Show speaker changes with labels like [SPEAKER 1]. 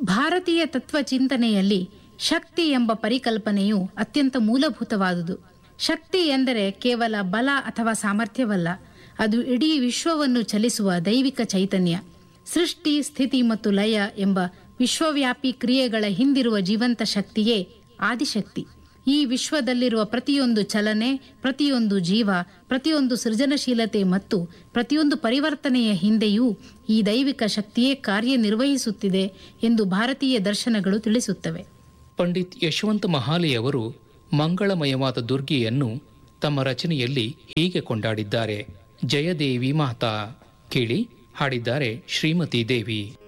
[SPEAKER 1] ಭಾರತೀಯ ತತ್ವ ಚಿಂತನೆಯಲ್ಲಿ ಶಕ್ತಿ ಎಂಬ ಪರಿಕಲ್ಪನೆಯು ಅತ್ಯಂತ ಮೂಲಭೂತವಾದುದು ಶಕ್ತಿ ಎಂದರೆ ಕೇವಲ ಬಲ ಅಥವಾ ಸಾಮರ್ಥ್ಯವಲ್ಲ ಅದು ಇಡೀ ವಿಶ್ವವನ್ನು ಚಲಿಸುವ ದೈವಿಕ ಚೈತನ್ಯ ಸೃಷ್ಟಿ ಸ್ಥಿತಿ ಮತ್ತು ಲಯ ಎಂಬ ವಿಶ್ವವ್ಯಾಪಿ ಕ್ರಿಯೆಗಳ ಹಿಂದಿರುವ ಜೀವಂತ ಶಕ್ತಿಯೇ ಆದಿಶಕ್ತಿ ಈ ವಿಶ್ವದಲ್ಲಿರುವ ಪ್ರತಿಯೊಂದು ಚಲನೆ ಪ್ರತಿಯೊಂದು ಜೀವ ಪ್ರತಿಯೊಂದು ಸೃಜನಶೀಲತೆ ಮತ್ತು ಪ್ರತಿಯೊಂದು ಪರಿವರ್ತನೆಯ ಹಿಂದೆಯೂ ಈ ದೈವಿಕ ಶಕ್ತಿಯೇ ಕಾರ್ಯನಿರ್ವಹಿಸುತ್ತಿದೆ ಎಂದು ಭಾರತೀಯ ದರ್ಶನಗಳು ತಿಳಿಸುತ್ತವೆ
[SPEAKER 2] ಪಂಡಿತ್ ಯಶವಂತ ಮಹಾಲಿಯವರು ಮಂಗಳಮಯವಾದ ದುರ್ಗೆಯನ್ನು ತಮ್ಮ ರಚನೆಯಲ್ಲಿ ಹೀಗೆ ಕೊಂಡಾಡಿದ್ದಾರೆ ಜಯದೇವಿ ಮಾತಾ ಕೇಳಿ ಹಾಡಿದ್ದಾರೆ ಶ್ರೀಮತಿ ದೇವಿ